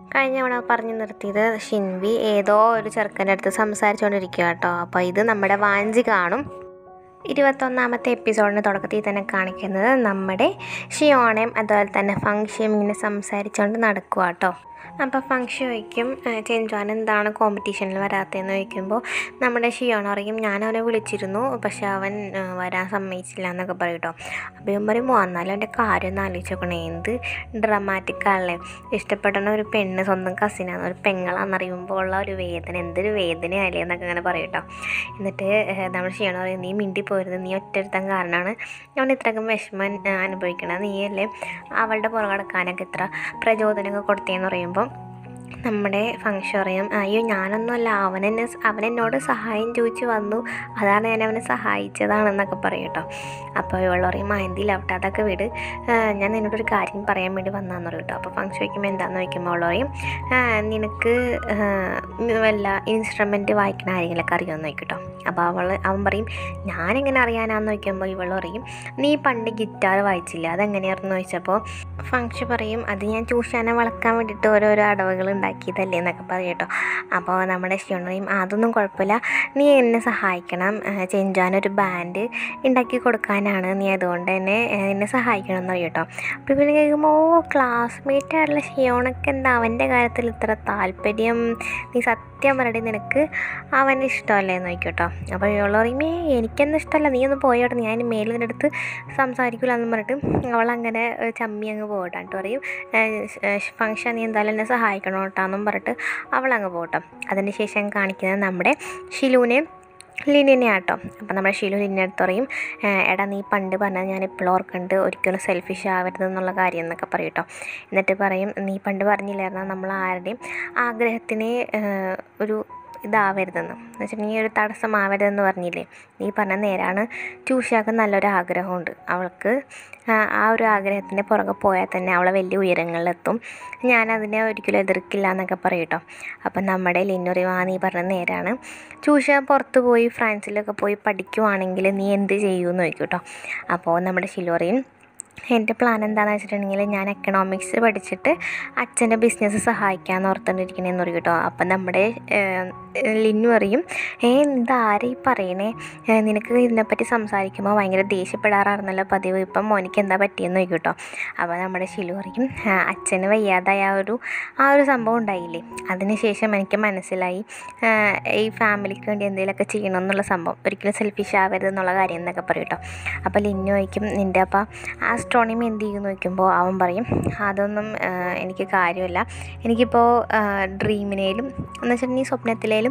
കഴിഞ്ഞ തവണ പറഞ്ഞു നിർത്തിയത് ഷിൻവി ഏതോ ഒരു ചെറുക്കൻ്റെ അടുത്ത് സംസാരിച്ചുകൊണ്ടിരിക്കുക കേട്ടോ അപ്പോൾ ഇത് നമ്മുടെ വാഞ്ചി കാണും ഇരുപത്തൊന്നാമത്തെ എപ്പിസോഡിന് തുടക്കത്തിൽ തന്നെ കാണിക്കുന്നത് നമ്മുടെ ഷിയോണയും അതുപോലെ തന്നെ ഫങ്ഷയും ഇങ്ങനെ സംസാരിച്ചുകൊണ്ട് നടക്കുക കേട്ടോ അപ്പോൾ ഫങ്ഷൻ ചോദിക്കും ചെഞ്ചുവാൻ എന്താണ് കോമ്പറ്റീഷനിൽ വരാത്തതെന്ന് ചോദിക്കുമ്പോൾ നമ്മുടെ ഷിയോൺ പറയും ഞാൻ അവനെ വിളിച്ചിരുന്നു പക്ഷെ അവൻ ആ, വരാൻ സമ്മതിച്ചില്ല എന്നൊക്കെ പറയും കേട്ടോ അപ്പോൾ ഇവൻ പറയും വന്നാലും എൻ്റെ കാര്യം ഒന്ന് ആലോചിച്ച് നോക്കണേ എന്ത് ഡ്രമാറ്റിക് ആണല്ലേ ഇഷ്ടപ്പെടുന്ന ഒരു പെണ്ണ് സ്വന്തം കസിനാണ് ഒരു പെങ്ങളാണെന്നറിയുമ്പോൾ ഉള്ള ഒരു വേദന എന്തൊരു വേദനയല്ലേ എന്നൊക്കെ അങ്ങനെ പറയും കേട്ടോ എന്നിട്ട് ഏഹ്, നമ്മൾ ഷിയോൺ പറയും നീ മിണ്ടി പോരുത് നീ ഒറ്റരുത്തം കാരണമാണ് അവൻ ഇത്രയ്ക്കും വിഷമം ആ, അനുഭവിക്കണത് നീയല്ലേ അവളുടെ പുറകടക്കാനൊക്കെ ഇത്ര പ്രചോദനമൊക്കെ കൊടുത്തേന്ന് പറയുമ്പോൾ നമ്മുടെ ഫങ്ഷൻ പറയും അയ്യോ ഞാനൊന്നുമല്ല അവൻ എന്നെ അവൻ എന്നോട് സഹായം ചോദിച്ച് വന്നു അതാണ് ഞാൻ അവനെ സഹായിച്ചതാണെന്നൊക്കെ പറയും കേട്ടോ അപ്പോൾ ഇവൾ പറയും മയന്തിയിലാവട്ടെ അതൊക്കെ വിട് ആ, ഞാൻ നിന്നോടൊരു കാര്യം പറയാൻ വേണ്ടി വന്നതെന്ന് പറയും കേട്ടോ അപ്പോൾ ഫങ്ഷൻ ചോദിക്കുമ്പോൾ എന്താണെന്ന് ചോദിക്കുമ്പോൾ അവൾ പറയും "ആ, നിനക്ക് ആ, വല്ല ഇൻസ്ട്രുമെൻറ്റ് വായിക്കണ ആരെങ്കിലൊക്കെ അറിയുമെന്ന് ചോദിക്കും കേട്ടോ അപ്പോൾ അവൾ അവൻ പറയും ഞാനെങ്ങനെ അറിയാനാന്ന് ചോദിക്കുമ്പോൾ ഇവൾ പറയും നീ പണ്ട് ഗിറ്റാർ വായിച്ചില്ല അതെങ്ങനെയായിരുന്നു ചോദിച്ചപ്പോൾ ഫങ്ഷൻ പറയും അത് ഞാൻ ചൂഷാനെ വളക്കാൻ വേണ്ടിയിട്ട് ഓരോരോ അടവുകൾ ഉണ്ടാക്കിയതല്ലേ എന്നൊക്കെ പറയും കേട്ടോ അപ്പോൾ നമ്മുടെ ഷിയോൺ പറയും അതൊന്നും കുഴപ്പമില്ല നീ എന്നെ സഹായിക്കണം ചെഞ്ചാനൊരു ബാൻഡ് ഉണ്ടാക്കി കൊടുക്കാനാണ് നീ അതുകൊണ്ട് തന്നെ ആ, എന്നെ സഹായിക്കണം എന്ന് പറയും കേട്ടോ അപ്പോൾ ഇവന് കേൾക്കുമ്പോൾ ഓ ക്ലാസ്മേറ്റ് ആയിട്ടുള്ള ഷിയോണൊക്കെ എന്താ അവൻ്റെ കാര്യത്തിൽ ഇത്ര താല്പര്യം നീ സത്യം പറയട്ടെ നിനക്ക് അവന് ഇഷ്ടമല്ലേ എന്ന് ചോദിക്കും കേട്ടോ അപ്പോൾ ഇവൾ പറയും ഏ എനിക്കൊന്നും ഇഷ്ടമല്ല നീ ഒന്ന് പോയോട്ടെ ഞാൻ മേലിൽ നിൻ്റെ അടുത്ത് സംസാരിക്കില്ല എന്ന് പറഞ്ഞിട്ട് അവളങ്ങനെ ഏഹ്, ചമ്മി അങ്ങ് പോകട്ടെ എന്നിട്ട് പറയും ഫങ്ഷൻ നീ എന്തായാലും എന്നെ സഹായിക്കണം കേട്ടോ എന്നും പറഞ്ഞിട്ട് അവളങ്ങ് പോകട്ടോ അതിന് ശേഷം കാണിക്കുന്നത് നമ്മുടെ ഷിലുവിനെയും ലിനിനെ ആട്ടോ അപ്പം നമ്മുടെ ഷിലു ലിനെ അടുത്ത് പറയും "ഏഹ്, എടാ നീ പണ്ട് പറഞ്ഞത് ഞാൻ ഇപ്പോഴും ഓർക്കുന്നുണ്ട് ഒരിക്കലും സെൽഫിഷ് ആവരുത് എന്നുള്ള കാര്യം എന്നൊക്കെ പറയും കേട്ടോ എന്നിട്ട് പറയും നീ പണ്ട് പറഞ്ഞില്ലായിരുന്നോ നമ്മൾ ആരുടെയും ആഗ്രഹത്തിന് ഏഹ്, ഒരു ഇതാവരുതെന്ന് എന്ന് വെച്ചിട്ടുണ്ടെങ്കിൽ ഒരു തടസ്സമാവരുതെന്ന് പറഞ്ഞില്ലേ നീ പറഞ്ഞ നേരാണ് ചൂഷാക്ക് നല്ലൊരു ആഗ്രഹമുണ്ട് അവൾക്ക് ആ, ആ ഒരു ആഗ്രഹത്തിൻ്റെ പുറകെ പോയാൽ തന്നെ അവളെ വലിയ ഉയരങ്ങളിലെത്തും ഞാനതിനെ ഒരിക്കലും എതിർക്കില്ല എന്നൊക്കെ പറയും കേട്ടോ അപ്പം നമ്മുടെ ലിന്നുറി ആ നീ പറഞ്ഞ നേരാണ് ചൂഷ പുറത്ത് പോയി ഫ്രാൻസിലൊക്കെ പോയി പഠിക്കുവാണെങ്കിൽ നീ എന്ത് ചെയ്യുമെന്ന് ചോദിക്കും കേട്ടോ അപ്പോൾ നമ്മുടെ ശിലോറിയും എൻ്റെ പ്ലാൻ എന്താണെന്ന് വെച്ചിട്ടുണ്ടെങ്കിൽ ഞാൻ എക്കണോമിക്സ് പഠിച്ചിട്ട് അച്ഛൻ്റെ ബിസിനസ് സഹായിക്കാമെന്ന് ഓർത്തുകൊണ്ടിരിക്കണേന്ന് പറയും കേട്ടോ അപ്പം നമ്മുടെ ഏഹ്, ലിന്നു പറയും ഏ ഇതാരെ ഈ പറയണേ ഏഹ്, നിനക്ക് ഇതിനെപ്പറ്റി സംസാരിക്കുമ്പോൾ ഭയങ്കര ദേഷ്യപ്പെടാറായിരുന്നല്ലോ പതിവ് ഇപ്പം മോനിക്ക് എന്താ പറ്റിയെന്ന് ചോദിക്കും കേട്ടോ അപ്പോൾ നമ്മുടെ ഷിലു പറയും "ആ, അച്ഛന് വയ്യാതായ ആ ഒരു ആ ഒരു സംഭവം ഉണ്ടായില്ലേ അതിനുശേഷം എനിക്ക് മനസ്സിലായി ആഹ്, ഈ ഫാമിലിക്ക് വേണ്ടി എന്തെങ്കിലുമൊക്കെ ചെയ്യണം എന്നുള്ള സംഭവം ഒരിക്കലും സെൽഫിഷ് ആവരുത് എന്നുള്ള കാര്യം എന്നൊക്കെ പറയും കേട്ടോ അപ്പോൾ ലിന്നു ചോദിക്കും നിൻ്റെ അപ്പം ആസ്ട്രോണമി എന്ത് ചെയ്യുമെന്ന് ചോദിക്കുമ്പോൾ അവൻ പറയും അതൊന്നും ആഹ്, എനിക്ക് കാര്യമില്ല എനിക്കിപ്പോൾ ഡ്രീമിനേലും എന്ന് വെച്ചിട്ടുണ്ടെങ്കിൽ സ്വപ്നത്തിലേലും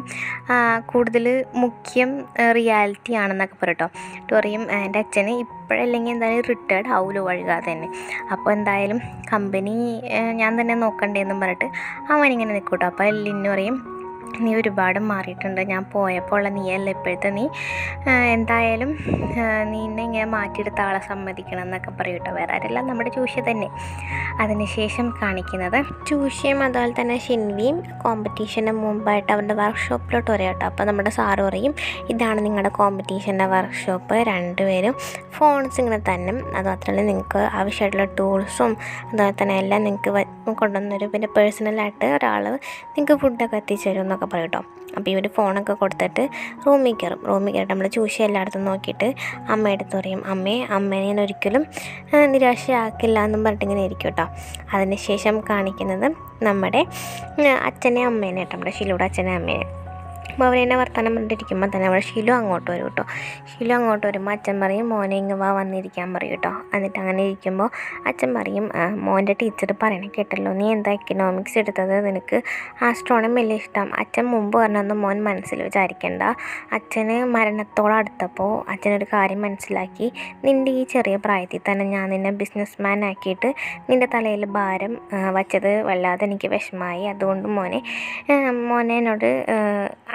കൂടുതൽ മുഖ്യം റിയാലിറ്റി ആണെന്നൊക്കെ പറയും കേട്ടോ എന്നിട്ട് പറയും "ആ, എൻ്റെ അച്ഛന് ഇപ്പോഴല്ലെങ്കിൽ എന്തായാലും റിട്ടയർഡ് ആവുമല്ലോ വഴുകാതെ തന്നെ അപ്പോൾ എന്തായാലും കമ്പനി ഞാൻ തന്നെ നോക്കണ്ടേന്നും പറഞ്ഞിട്ട് അവനിങ്ങനെ നിൽക്കും കേട്ടോ അപ്പോൾ ലിന്നു പറയും നീ ഒരുപാട് മാറിയിട്ടുണ്ട് ഞാൻ പോയപ്പോൾ ഉള്ള നീയല്ല ഇപ്പോഴത്തെ നീ ആ, എന്തായാലും ആ, നീ എന്നെ ഇങ്ങനെ മാറ്റിയെടുത്ത ആളെ സമ്മതിക്കണം എന്നൊക്കെ പറയും കേട്ടോ വേറെ ആരല്ല നമ്മുടെ ചൂഷ്യ തന്നെ അതിനുശേഷം കാണിക്കുന്നത് ചൂഷ്യയും അതുപോലെ തന്നെ ഷിൻവിയും കോമ്പറ്റീഷന് മുമ്പായിട്ട് അവരുടെ വർക്ക്ഷോപ്പിലോട്ട് വരും കേട്ടോ അപ്പോൾ നമ്മുടെ സാറ് പറയും ഇതാണ് നിങ്ങളുടെ കോമ്പറ്റീഷൻ്റെ വർക്ക്ഷോപ്പ് രണ്ടുപേരും ഫോൺസ് ഇങ്ങനെ തന്നെ അത് മാത്രമല്ല നിങ്ങൾക്ക് ആവശ്യമായിട്ടുള്ള ടൂൾസും അതുപോലെ തന്നെ എല്ലാം നിങ്ങൾക്ക് വ- കൊണ്ടുവന്നൊരു പിന്നെ പേഴ്സണലായിട്ട് ഒരാൾ നിങ്ങൾക്ക് ഫുഡൊക്കെ എത്തിച്ചു തരും എന്നൊക്കെ പറയും കേട്ടോ അപ്പോൾ ഇവർ ഫോണൊക്കെ കൊടുത്തിട്ട് റൂമിൽ കയറും റൂമിൽ കയറിയിട്ട് നമ്മൾ ചൂഷി എല്ലായിടത്തും നോക്കിയിട്ട് അമ്മ എടുത്ത് പറയും അമ്മയെ അമ്മേനെ ഞാൻ ഒരിക്കലും ആ, നിരാശയാക്കില്ല എന്നും പറഞ്ഞിട്ട് ഇങ്ങനെ ഇരിക്കും കേട്ടോ അതിന് ശേഷം കാണിക്കുന്നത് നമ്മുടെ ആ, അച്ഛനെ അമ്മേനെ കേട്ടോ നമ്മുടെ ഷിലൂടെ അച്ഛനെ അമ്മേനെ അപ്പോൾ അവരെന്നെ വർത്തമാനം പറഞ്ഞിട്ടിരിക്കുമ്പോൾ തന്നെ അവിടെ ഷിലു അങ്ങോട്ട് വരും കേട്ടോ ഷിലു അങ്ങോട്ട് വരുമ്പോൾ അച്ഛൻ പറയും മോനെ ഇങ്ങ് വാ വന്നിരിക്കാൻ പറയും കേട്ടോ എന്നിട്ട് അങ്ങനെ ഇരിക്കുമ്പോൾ അച്ഛൻ പറയും "ആ, മോൻ്റെ ടീച്ചർ പറയണ കേട്ടല്ലോ നീ എന്താ എക്കണോമിക്സ് എടുത്തത് നിനക്ക് ആസ്ട്രോണമി വലിയ ഇഷ്ടം അച്ഛൻ മുമ്പ് പറഞ്ഞൊന്നും മോൻ മനസ്സിൽ വിചാരിക്കണ്ട അച്ഛന് മരണത്തോട് അടുത്തപ്പോൾ അച്ഛനൊരു കാര്യം മനസ്സിലാക്കി നിൻ്റെ ഈ ചെറിയ പ്രായത്തിൽ തന്നെ ഞാൻ നിന്നെ ബിസിനസ് മാൻ ആക്കിയിട്ട് നിൻ്റെ തലയിൽ ഭാരം ആ, വച്ചത് വല്ലാതെ എനിക്ക് വിഷമമായി അതുകൊണ്ട് മോനെ ആ, മോനെ എന്നോട് ആ, അങ്ങനെ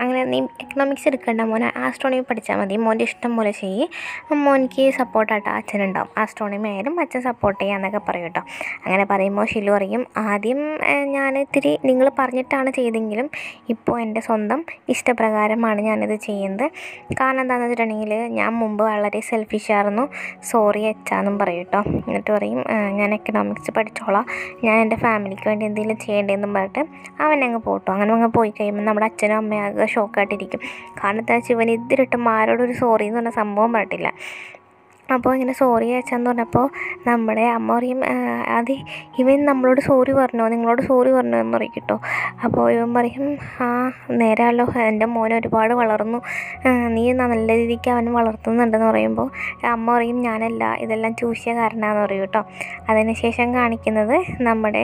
അങ്ങനെ നീ എക്കണോമിക്സ് എടുക്കണ്ട മോനെ ആസ്ട്രോണമി പഠിച്ചാൽ മതി മോൻ്റെ ഇഷ്ടം പോലെ ചെയ്യ് മോനിക്ക് സപ്പോർട്ടായിട്ട് അച്ഛനുണ്ടാവും ആസ്ട്രോണമി ആയാലും അച്ഛൻ സപ്പോർട്ട് ചെയ്യാമെന്നൊക്കെ പറയും കേട്ടോ അങ്ങനെ പറയുമ്പോൾ ഷിലു പറയും ആദ്യം ഏഹ്, ഞാൻ ഇത്തിരി നിങ്ങൾ പറഞ്ഞിട്ടാണ് ചെയ്തെങ്കിലും ഇപ്പോൾ എൻ്റെ സ്വന്തം ഇഷ്ടപ്രകാരമാണ് ഞാനിത് ചെയ്യുന്നത് കാരണം എന്താണെന്ന് വെച്ചിട്ടുണ്ടെങ്കിൽ ഞാൻ മുമ്പ് വളരെ സെൽഫിഷ് ആയിരുന്നു സോറി അച്ഛാന്നും പറയും കേട്ടോ എന്നിട്ട് പറയും "ഏഹ്, ഞാൻ എക്കണോമിക്സ് പഠിച്ചോളാം ഞാൻ എൻ്റെ ഫാമിലിക്ക് വേണ്ടി എന്തെങ്കിലും ചെയ്യേണ്ടതെന്നും പറഞ്ഞിട്ട് അവൻ അങ്ങ് പോട്ടോ അങ്ങനെ അങ്ങ് പോയി കഴിയുമ്പോൾ നമ്മുടെ അച്ഛനും അമ്മയും ആകെ ഷോക്കായിട്ടിരിക്കും കാരണം എന്താ വെച്ചാൽ ഇവൻ ഇതിലിട്ടും ആരോടൊരു സോറി എന്ന് പറഞ്ഞ സംഭവം പറഞ്ഞിട്ടില്ല അപ്പോൾ ഇങ്ങനെ സോറി അച്ഛാന്ന് പറഞ്ഞപ്പോൾ നമ്മുടെ അമ്മ പറയും "ആ, അത് ഇവൻ നമ്മളോട് സോറി പറഞ്ഞോ നിങ്ങളോട് സോറി പറഞ്ഞോ എന്ന് പറയും കേട്ടോ അപ്പോൾ ഇവൻ പറയും ആ നേരാമല്ലോ എൻ്റെ മോൻ ഒരുപാട് വളർന്നു ആ, നീ നല്ല രീതിക്ക് അവൻ വളർത്തുന്നുണ്ടെന്ന് പറയുമ്പോൾ അമ്മ പറയും ഞാനല്ല ഇതെല്ലാം ചൂഷ്യ കാരനാന്ന് പറയും കേട്ടോ അതിനുശേഷം കാണിക്കുന്നത് നമ്മുടെ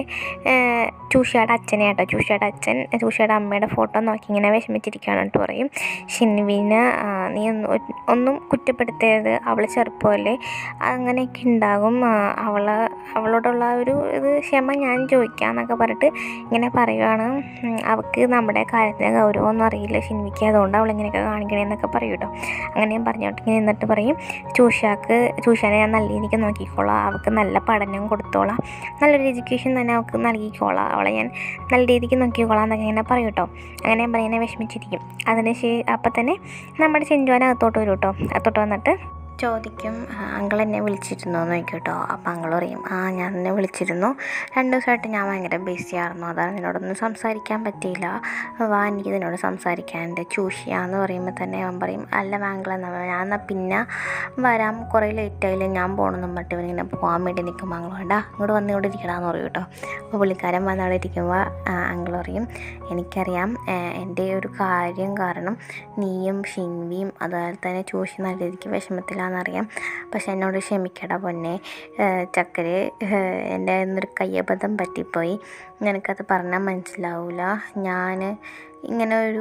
ചൂഷയുടെ അച്ഛനെ കേട്ടോ ചൂഷയുടെ അച്ഛൻ ചൂഷയുടെ അമ്മയുടെ ഫോട്ടോ നോക്കി ഇങ്ങനെ വിഷമിച്ചിരിക്കുകയാണ് കേട്ടോ പറയും ഷിൻവിന് ആ, നീ ഒന്നും ഒ- ഒന്നും കുറ്റപ്പെടുത്തരുത് അവൾ ചെറുപ്പമല്ലേ അങ്ങനെയൊക്കെ ഉണ്ടാകും ആ, അവള് അവളോടുള്ള ആ ഒരു ഇത് ക്ഷമ ഞാൻ ചോദിക്കാം എന്നൊക്കെ പറഞ്ഞിട്ട് ഇങ്ങനെ പറയുവാണ് ഉം, അവൾക്ക് നമ്മുടെ കാര്യത്തിന് ഗൗരവമൊന്നും അറിയില്ല ഷിൻവിക്ക് അതുകൊണ്ട് അവൾ ഇങ്ങനെയൊക്കെ കാണിക്കണേന്നൊക്കെ പറയും കേട്ടോ അങ്ങനെയും പറഞ്ഞോട്ട് ഇങ്ങനെ എന്നിട്ട് പറയും ചൂഷാക്ക് ചൂഷാനെ ഞാൻ നല്ല രീതിക്ക് നോക്കിക്കോളാം അവൾക്ക് നല്ല പഠനം കൊടുത്തോളാം നല്ലൊരു എഡ്യൂക്കേഷൻ തന്നെ അവൾക്ക് നൽകിക്കോളാം അവളെ ഞാൻ നല്ല രീതിക്ക് നോക്കിക്കോളാം എന്നൊക്കെ ഇങ്ങനെ പറയും കേട്ടോ അങ്ങനെ ഞാൻ പറയുന്നത് വിഷമിച്ചിരിക്കും അതിന് ശേ അപ്പം തന്നെ നമ്മുടെ ചെഞ്ചോന അകത്തോട്ട് വരും കേട്ടോ അകത്തോട്ട് വന്നിട്ട് ചോദിക്കും അങ്കിൾ എന്നെ വിളിച്ചിരുന്നോ എന്ന് ചോദിക്കും കേട്ടോ അപ്പം അങ്കിൾ പറയും ആ ഞാൻ എന്നെ വിളിച്ചിരുന്നു രണ്ട് ദിവസമായിട്ട് ഞാൻ ഭയങ്കര ബിസി ആയിരുന്നു അതാണ് നിന്നോടൊന്നും സംസാരിക്കാൻ പറ്റിയില്ല വാ എനിക്ക് നിന്നോട് സംസാരിക്കാനുണ്ട് ചൂഷിയാന്ന് പറയുമ്പോൾ തന്നെ അവൻ പറയും അല്ല വാങ്കിൾ എന്നാ ഞാൻ എന്നാൽ പിന്നെ വരാം കുറേ ലേറ്റ് ആയില്ലേ ഞാൻ പോകണമെന്നും പറഞ്ഞിട്ട് ഇവനിങ്ങനെ പോകാൻ വേണ്ടി നിൽക്കുമ്പോൾ അങ്കിൾ വേണ്ട ഇങ്ങോട്ട് വന്ന് ഇവിടെ ഇരിക്കടാന്ന് പറയും കേട്ടോ അപ്പോൾ പുള്ളിക്കാരൻ വന്ന് അവിടെ ഇരിക്കുമ്പോൾ അങ്കിൾ പറയും എനിക്കറിയാം ഏഹ്, എൻ്റെ ഒരു കാര്യം കാരണം നീയും ഷിൻവിയും അതുപോലെ തന്നെ ചൂഷി നല്ല രീതിക്ക് വിഷമത്തിലാണെന്നറിയാം പക്ഷെ എന്നോട് ക്ഷമിക്കടാ പൊന്നെ ഏഹ്, ചക്കര് ഏഹ്, എൻ്റെ എന്നൊരു കയ്യബദ്ധം പറ്റിപ്പോയി നിനക്കത് പറഞ്ഞാൽ മനസ്സിലാവില്ല ഞാൻ ഇങ്ങനെ ഒരു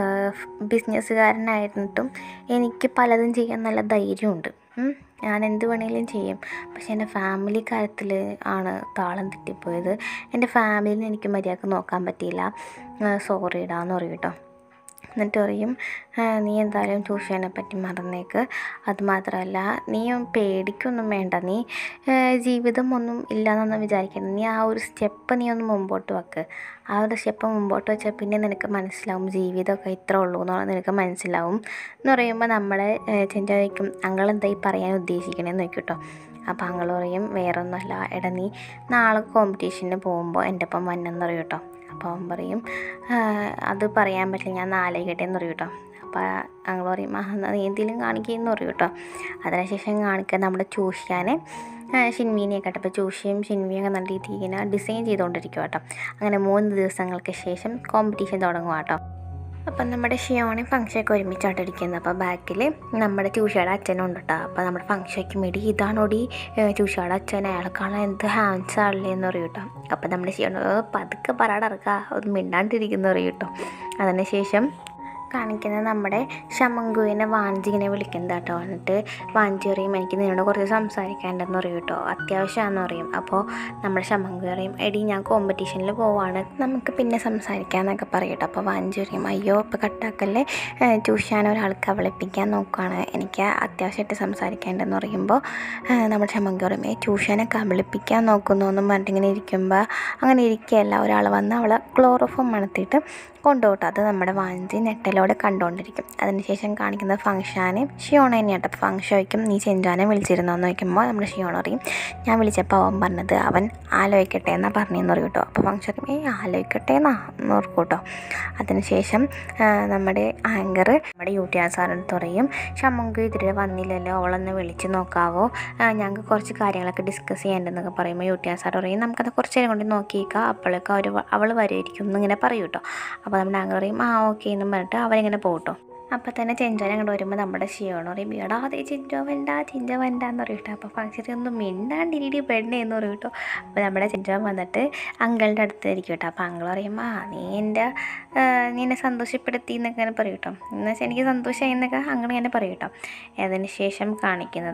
ബിസിനസ്സുകാരനായിരുന്നിട്ടും എനിക്ക് പലതും ചെയ്യാൻ നല്ല ധൈര്യമുണ്ട് ഉം. ഞാൻ എന്ത് വേണമെങ്കിലും ചെയ്യും പക്ഷെ എൻ്റെ ഫാമിലി കാര്യത്തിൽ ആണ് താളം തെറ്റിപ്പോയത് എൻ്റെ ഫാമിലിനെ എനിക്ക് മര്യാദക്ക് നോക്കാൻ പറ്റിയില്ല സോറി ഇടാന്ന് പറയും കേട്ടോ എന്നിട്ട് പറയും "ആ, നീ എന്തായാലും ചൂഷനെ പറ്റി മറന്നേക്ക് അതുമാത്രമല്ല നീ പേടിക്കൊന്നും വേണ്ട നീ ആ, ജീവിതം ഒന്നും ഇല്ലയെന്നൊന്നും വിചാരിക്കരുത് നീ ആ ഒരു സ്റ്റെപ്പ് നീ ഒന്ന് മുമ്പോട്ട് വെക്ക് ആ ഒരു സ്റ്റെപ്പ് മുമ്പോട്ട് വെച്ചാൽ പിന്നെ നിനക്ക് മനസ്സിലാവും ജീവിതമൊക്കെ ഇത്ര ഉള്ളൂ എന്നുള്ളത് നിനക്ക് മനസ്സിലാവും എന്ന് പറയുമ്പോൾ നമ്മളെ ചെഞ്ചോദിക്കും അങ്ങൾ എന്താ ഈ പറയാൻ ഉദ്ദേശിക്കണേന്ന് നോക്കും കേട്ടോ അപ്പോൾ അങ്ങൾ പറയും വേറൊന്നുമല്ല എടാ നീ നാളെ കോമ്പറ്റീഷന് പോകുമ്പോൾ എൻ്റെ ഒപ്പം വന്നെന്ന് പറയും കേട്ടോ അപ്പോൾ അവൻ പറയും "ആ, അത് പറയാൻ പറ്റില്ല ഞാൻ ആലോചിക്കട്ടെ എന്ന് പറയും കേട്ടോ അപ്പോൾ അങ്ങൾ പറയും ആ എന്നാ നീ എന്തെങ്കിലും കാണിക്കുമെന്ന് പറയും കേട്ടോ അതിനുശേഷം കാണിക്കുക നമ്മുടെ ചൂഷിയാനെ ഷിൻവീനെയൊക്കെ കേട്ടോ അപ്പോൾ ചൂഷിയും ഷിൻവിയും ഒക്കെ നല്ല രീതിയിൽ ഇങ്ങനെ ഡിസൈൻ ചെയ്തുകൊണ്ടിരിക്കും കേട്ടോ അങ്ങനെ മൂന്ന് ദിവസങ്ങൾക്ക് ശേഷം കോമ്പറ്റീഷൻ തുടങ്ങുക കേട്ടോ അപ്പം നമ്മുടെ ഷിയോണി ഫംഗ്ഷനൊക്കെ ഒരുമിച്ചായിട്ടിരിക്കുന്നത് അപ്പോൾ ബാക്കിൽ നമ്മുടെ ചൂഷയുടെ അച്ഛനുണ്ട് കേട്ടോ അപ്പോൾ നമ്മുടെ ഫംഗ്ഷയ്ക്ക് വേണ്ടി ഇതാണോടി ചൂഷയുടെ അച്ഛൻ അയാളെ കാണാൻ എന്ത് ഹാൻഡ്സ് ആണല്ലേ എന്ന് പറയും കേട്ടോ അപ്പോൾ നമ്മുടെ ഷിയോണ പതുക്കെ പറയാടിറക്കുക ഒന്ന് മിണ്ടാണ്ടിരിക്കുന്നു പറയും കേട്ടോ അതിന് ശേഷം കാണിക്കുന്നത് നമ്മുടെ ഷമങ്കുവിനെ വാഞ്ചിങ്ങനെ വിളിക്കുന്നത് കേട്ടോ എന്നിട്ട് വാഞ്ചി പറയും എനിക്ക് നിന്നോട് കുറച്ച് സംസാരിക്കാനുണ്ടെന്ന് പറയും കേട്ടോ അത്യാവശ്യമാണെന്ന് പറയും അപ്പോൾ നമ്മുടെ ഷമങ്കു പറയും എടി ഞാൻ കോമ്പറ്റീഷനിൽ പോവാണ് നമുക്ക് പിന്നെ സംസാരിക്കാമെന്നൊക്കെ പറയും കേട്ടോ അപ്പോൾ വാഞ്ചി പറയും അയ്യോ ഇപ്പോൾ കട്ടാക്കല്ലേ ചൂഷാൻ ഒരാൾക്ക് അവളിപ്പിക്കാൻ നോക്കുകയാണ് എനിക്ക് അത്യാവശ്യമായിട്ട് സംസാരിക്കാനുണ്ടെന്ന് പറയുമ്പോൾ ഏഹ് നമ്മുടെ ഷമങ്കു പറയും ഏ ചൂഷാനെ കബളിപ്പിക്കാൻ നോക്കുന്നു എന്നും പറഞ്ഞിങ്ങനെ ഇരിക്കുമ്പോൾ അങ്ങനെ ഇരിക്കുകയല്ല ഒരാൾ വന്ന് അവളെ ക്ലോറോഫോം മണത്തിയിട്ട് കൊണ്ടുപോട്ടോ അത് നമ്മുടെ വാഞ്ചി നെട്ടലോടെ കണ്ടുകൊണ്ടിരിക്കും അതിനുശേഷം കാണിക്കുന്നത് ഫംഗ്ഷാന് ഷിയോണ തന്നെയാട്ടോ അപ്പോൾ ഫംഗ്ഷൻ വയ്ക്കും നീ ചെഞ്ചാനെ വിളിച്ചിരുന്നോ എന്ന് ചോദിക്കുമ്പോൾ നമ്മുടെ ഷിയോണ പറയും ഞാൻ വിളിച്ചപ്പോൾ അവൻ പറഞ്ഞത് അവൻ ആലോചിക്കട്ടെ എന്നാ പറഞ്ഞതെന്ന് പറയും കേട്ടോ അപ്പോൾ ഫംഗ്ഷൻ പറയും ഏയ് ആലോചിക്കട്ടെ എന്നാ എന്ന് ഓർക്കും കേട്ടോ അതിനുശേഷം ആ, നമ്മുടെ ആങ്കർ നമ്മുടെ യൂട്യൂബ് സാറിനടുത്ത് പറയും ഷമങ്ക് ഇതിരെ വന്നില്ലല്ലോ അവളൊന്ന് വിളിച്ച് നോക്കാവോ ആ, ഞങ്ങൾക്ക് കുറച്ച് കാര്യങ്ങളൊക്കെ ഡിസ്കസ് ചെയ്യേണ്ടതെന്നൊക്കെ പറയുമ്പോൾ യൂട്യൂബ് സാർ പറയും നമുക്കത് കുറച്ച് നേരം കൊണ്ട് നോക്കിയേക്കാം അപ്പോഴൊക്കെ അവർ അവൾ വരുമായിരിക്കും എന്നിങ്ങനെ പറയും കേട്ടോ അപ്പോൾ നമ്മുടെ ആങ്കർ പറയും ആ ഓക്കെ എന്നും പറഞ്ഞിട്ട് അവരിങ്ങനെ പോകും കേട്ടോ അപ്പോൾ തന്നെ ചെഞ്ചോൻ അങ്ങോട്ട് വരുമ്പോൾ നമ്മുടെ ഷിയോണ് പറയും എടാ അതേ ചിഞ്ചോ വേണ്ട ചിഞ്ചോ വേണ്ട എന്ന് പറയും കേട്ടോ അപ്പോൾ ഫംഗ്ഷനിൽ ഒന്നും മിണ്ടാണ്ടിരിടി പെണ്ണേ എന്ന് പറയും കേട്ടോ അപ്പോൾ നമ്മുടെ ചിഞ്ചോൻ വന്നിട്ട് അങ്കിളുടെ അടുത്ത് ഇരിക്കും കേട്ടോ അപ്പോൾ അങ്കിൾ പറയും ആ നീ എൻ്റെ നീ എന്നെ സന്തോഷപ്പെടുത്തി എന്നൊക്കെ ഇങ്ങനെ പറയും കേട്ടോ എന്ന് വെച്ചാൽ എനിക്ക് സന്തോഷമായി എന്നൊക്കെ അങ്ങനെ ഇങ്ങനെ പറയും കേട്ടോ അതിന് ശേഷം കാണിക്കുന്നത്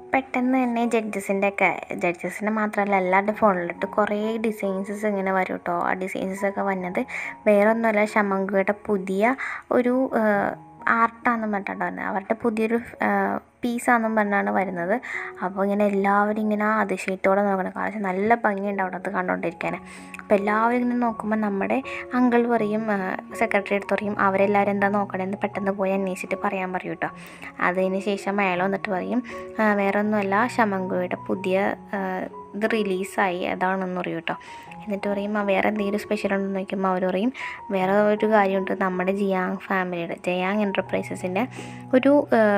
പെട്ടെന്ന് തന്നെ ജഡ്ജസിൻ്റെ ഒക്കെ ജഡ്ജസിൻ്റെ മാത്രമല്ല എല്ലാവരുടെ ഫോണിലിട്ട് കുറേ ഡിസൈൻസസ് ഇങ്ങനെ വരും കേട്ടോ ആ ഡിസൈൻസസ് ഒക്കെ വന്നത് വേറെ ഒന്നുമല്ല ശമങ്കുയുടെ പുതിയ ഒരു ആർട്ടാണെന്നും പറഞ്ഞിട്ടാണ് വരുന്നത് അവരുടെ പുതിയൊരു പീസാണെന്നും പറഞ്ഞാണ് വരുന്നത് അപ്പോൾ ഇങ്ങനെ എല്ലാവരും ഇങ്ങനെ അതിശയത്തോടെ നോക്കണം കാരണം നല്ല ഭംഗിയുണ്ട് അവിടെ അത് കണ്ടുകൊണ്ടിരിക്കാൻ അപ്പോൾ എല്ലാവരും ഇങ്ങനെ നോക്കുമ്പോൾ നമ്മുടെ അങ്കിൾ പറയും സെക്രട്ടറി അടുത്ത് പറയും അവരെല്ലാവരും എന്താ നോക്കണമെന്ന് പെട്ടെന്ന് പോയി അന്വേഷിച്ചിട്ട് പറയാൻ പറയും കേട്ടോ അതിന് ശേഷം അയാൾ വന്നിട്ട് പറയും വേറെ ഒന്നുമല്ല ശമങ്കുയുടെ പുതിയ ഇത് റിലീസായി അതാണെന്ന് പറയും കേട്ടോ എന്നിട്ട് പറയും വേറെ എന്തെങ്കിലും സ്പെഷ്യൽ ഉണ്ടെന്ന് ചോദിക്കുമ്പോൾ അവർ പറയും വേറെ ഒരു കാര്യമുണ്ട് നമ്മുടെ ജിയാങ് ഫാമിലിയുടെ ജയാങ് എൻ്റർപ്രൈസസിൻ്റെ ഒരു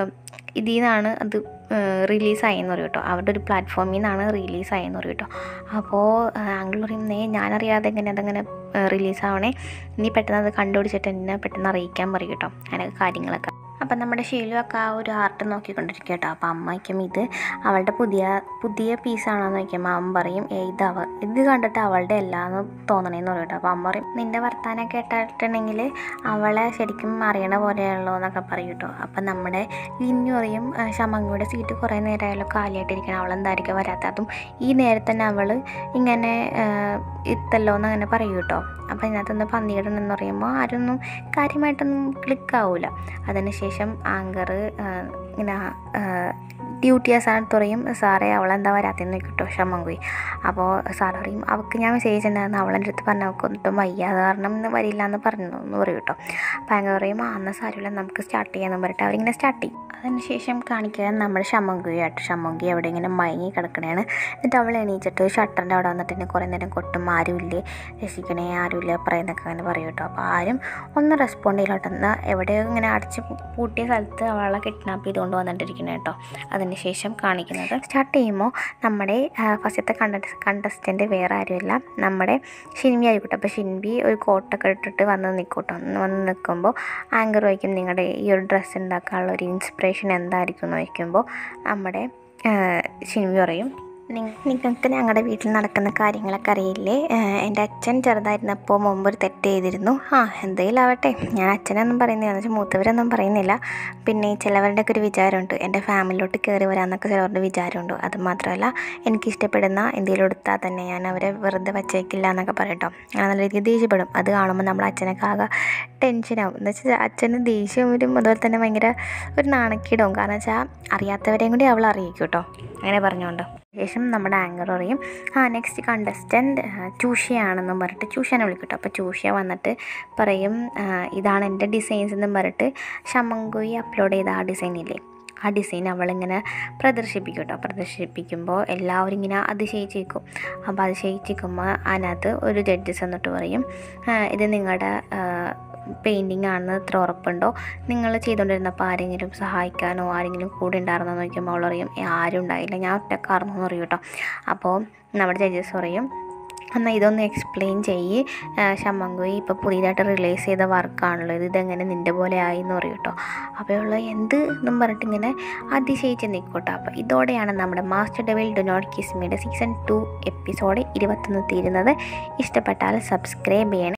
ഇതിൽ നിന്നാണ് അത് റിലീസായെന്ന് പറയും കേട്ടോ അവരുടെ ഒരു പ്ലാറ്റ്ഫോമിൽ നിന്നാണ് റിലീസായെന്ന് പറയും കേട്ടോ അപ്പോൾ അങ്കിൾ പറയും നേ ഞാനറിയാതെ എങ്ങനെ അതങ്ങനെ റിലീസാവണേ ഇനി പെട്ടെന്ന് അത് കണ്ടുപിടിച്ചിട്ട് എന്നെ പെട്ടെന്ന് അറിയിക്കാൻ പറയും കേട്ടോ അങ്ങനെ കാര്യങ്ങളൊക്കെ അപ്പം നമ്മുടെ ഷീലുവൊക്കെ ആ ഒരു ആർട്ട് നോക്കിക്കൊണ്ടിരിക്കുക കേട്ടോ അപ്പം അമ്മയ്ക്കും ഇത് അവളുടെ പുതിയ പുതിയ പീസാണോ എന്ന് നോക്കിയപ്പോൾ അമ്മ പറയും ഏ ഇത് അവ ഇത് കണ്ടിട്ട് അവളുടെ എല്ലാന്ന് തോന്നണേന്ന് പറയും കേട്ടോ അപ്പം അമ്മ പറയും നിൻ്റെ വർത്താനം കേട്ടിട്ടുണ്ടെങ്കിൽ അവളെ ശരിക്കും അറിയണ പോലെയാണല്ലോ എന്നൊക്കെ പറയും കേട്ടോ അപ്പം നമ്മുടെ ലിന്നു പറയും ശമങ്ങയുടെ സീറ്റ് കുറേ നേരമായാലും കാലിയായിട്ടിരിക്കണം അവളെന്തായിരിക്കും വരാത്ത അതും ഈ നേരത്തെ തന്നെ അവൾ ഇങ്ങനെ ഇത്തല്ലോ എന്ന് അങ്ങനെ പറയും കേട്ടോ അപ്പോൾ ഇതിനകത്തൊന്ന് പന്തിയിടണമെന്ന് പറയുമ്പോൾ ആരൊന്നും കാര്യമായിട്ടൊന്നും ക്ലിക്കാവില്ല അതിനുശേഷം ആങ്കർ ഇങ്ങനെ ഡ്യൂട്ടി ആ സാറിന് പറയും സാറേ അവളെന്താ വരാത്തെന്ന് കേട്ടോ ക്ഷമങ്കുയി അപ്പോൾ സാർ പറയും അവൾക്ക് ഞാൻ മെസ്സേജ് ഉണ്ടായിരുന്നു അവളെൻ്റെ അടുത്ത് പറഞ്ഞ അവൾക്ക് ഒന്നിട്ടും വയ്യ അത് കാരണം ഇന്ന് വരില്ല എന്ന് പറഞ്ഞു എന്ന് പറയും കേട്ടോ അപ്പോൾ ആങ്കർ പറയും ആ എന്നാൽ സാരമില്ല നമുക്ക് സ്റ്റാർട്ട് ചെയ്യാമെന്ന് പറഞ്ഞിട്ട് അവരിങ്ങനെ സ്റ്റാർട്ട് ചെയ്യും അതിനുശേഷം കാണിക്കുക നമ്മുടെ ഷമങ്കുയായിട്ട് ഷമങ്കി അവിടെ ഇങ്ങനെ മയങ്ങി കിടക്കണേണ് എന്നിട്ട് അവൾ എണീച്ചിട്ട് ഷട്ടറിൻ്റെ അവിടെ വന്നിട്ട് എന്നെ കുറേ നേരം കൊട്ടും ആരുമില്ലേ രക്ഷിക്കണേ ആരുമില്ല പറയുന്നൊക്കെ അങ്ങനെ പറയും കേട്ടോ അപ്പോൾ ആരും ഒന്നും റെസ്പോണ്ട് ചെയ്യില്ല എന്നാൽ എവിടെയോ ഇങ്ങനെ അടച്ച് പൂട്ടിയ സ്ഥലത്ത് അവളെ കിഡ്നാപ്പ് ചെയ്തുകൊണ്ട് വന്നിട്ടിരിക്കുന്നത് കേട്ടോ അതിന് ശേഷം കാണിക്കുന്നത് സ്റ്റാർട്ട് ചെയ്യുമ്പോൾ നമ്മുടെ ഫസ്റ്റത്തെ കണ്ട കണ്ടസ്റ്റൻ്റ് വേറെ ആരുമില്ല നമ്മുടെ ഷിൻവി ആയിക്കോട്ടെ അപ്പോൾ ഷിൻവി ഒരു കോട്ടൊക്കെ ഇട്ടിട്ട് വന്ന് നിൽക്കോട്ടോ വന്ന് നിൽക്കുമ്പോൾ ആങ്കർ വയ്ക്കും നിങ്ങളുടെ ഈ ഒരു ഡ്രസ്സ് ഉണ്ടാക്കാനുള്ള ഒരു ഇൻസ്പിറേഷൻ എന്തായിരിക്കും എന്ന് ചോദിക്കുമ്പോൾ നമ്മുടെ ഷിൻവി പറയും നിങ്ങൾക്ക് ഞങ്ങളുടെ വീട്ടിൽ നടക്കുന്ന കാര്യങ്ങളൊക്കെ അറിയില്ലേ എൻ്റെ അച്ഛൻ ചെറുതായിരുന്നപ്പോൾ മുമ്പ് ഒരു തെറ്റ് ചെയ്തിരുന്നു ആ എന്തെങ്കിലും ആവട്ടെ ഞാൻ അച്ഛനൊന്നും പറയുന്നില്ല എന്ന് വെച്ചാൽ മൂത്തവരൊന്നും പറയുന്നില്ല പിന്നെ ചിലവരുടെയൊക്കെ ഒരു വിചാരമുണ്ട് എൻ്റെ ഫാമിലിയിലോട്ട് കയറി വരാമെന്നൊക്കെ ചിലവരുടെ വിചാരമുണ്ട് അത് മാത്രമല്ല എനിക്കിഷ്ടപ്പെടുന്ന എന്തെങ്കിലും എടുത്താൽ തന്നെ ഞാൻ അവരെ വെറുതെ വച്ചേക്കില്ല എന്നൊക്കെ പറയട്ടോ അങ്ങനെ നല്ല രീതിയിൽ ദേഷ്യപ്പെടും അത് കാണുമ്പോൾ നമ്മൾ അച്ഛനൊക്കെ ആകെ ടെൻഷനാവും എന്ന് വെച്ചാൽ അച്ഛന് ദേഷ്യം വരും അതുപോലെ തന്നെ ഭയങ്കര ഒരു നാണക്കേടാവും കാരണം വെച്ചാൽ അറിയാത്തവരെയും കൂടി അവൾ അറിയിക്കും കേട്ടോ അങ്ങനെ പറഞ്ഞുകൊണ്ട് ശേഷം നമ്മുടെ ആങ്കർ പറയും ആ നെക്സ്റ്റ് കണ്ടസ്റ്റൻറ്റ് ചൂഷയാണെന്നും പറഞ്ഞിട്ട് ചൂഷനെ വിളിക്കട്ടോ അപ്പോൾ ചൂഷ്യ വന്നിട്ട് പറയും ഇതാണ് എൻ്റെ ഡിസൈൻസ് എന്നും പറഞ്ഞിട്ട് ഷമങ്കുയി അപ്ലോഡ് ചെയ്ത ആ ഡിസൈൻ ഇല്ലേ ആ ഡിസൈൻ അവളിങ്ങനെ പ്രദർശിപ്പിക്കും കേട്ടോ പ്രദർശിപ്പിക്കുമ്പോൾ എല്ലാവരും ഇങ്ങനെ അതിശയിച്ചിരിക്കും അപ്പോൾ അതിശയിച്ചിരിക്കുമ്പോൾ അതിനകത്ത് ഒരു ജഡ്ജസ് എന്നിട്ട് പറയും ഇത് നിങ്ങളുടെ പെയിൻറ്റിങ് ആണെന്ന് ഇത്ര ഉറപ്പുണ്ടോ നിങ്ങൾ ചെയ്തുകൊണ്ടിരുന്നപ്പോൾ ആരെങ്കിലും സഹായിക്കാനോ ആരെങ്കിലും കൂടെ ഉണ്ടായിരുന്നോ എന്ന് ചോദിക്കുമ്പോൾ അവൾ പറയും ആരും ഉണ്ടായില്ല ഞാൻ ഒറ്റക്കാർന്നു എന്ന് പറയും കേട്ടോ അപ്പോൾ നമ്മുടെ ജഡ്ജസ് പറയും എന്നാൽ ഇതൊന്ന് എക്സ്പ്ലെയിൻ ചെയ്യ് ഷമ്മങ്കുയി ഇപ്പോൾ പുതിയതായിട്ട് റിലീസ് ചെയ്ത വർക്കാണല്ലോ ഇത് ഇതെങ്ങനെ നിൻ്റെ പോലെ ആയി എന്ന് പറയും കേട്ടോ അപ്പോൾ ഉള്ള എന്ത് എന്നും പറഞ്ഞിട്ട് ഇങ്ങനെ അതിശയിച്ച് നിൽക്കട്ടോ അപ്പോൾ ഇതോടെയാണ് നമ്മുടെ master devil do not kiss മീയുടെ സീസൺ ടു എപ്പിസോഡ് ഇരുപത്തൊന്ന് തീരുന്നത് ഇഷ്ടപ്പെട്ടാൽ സബ്സ്ക്രൈബ് ചെയ്യണം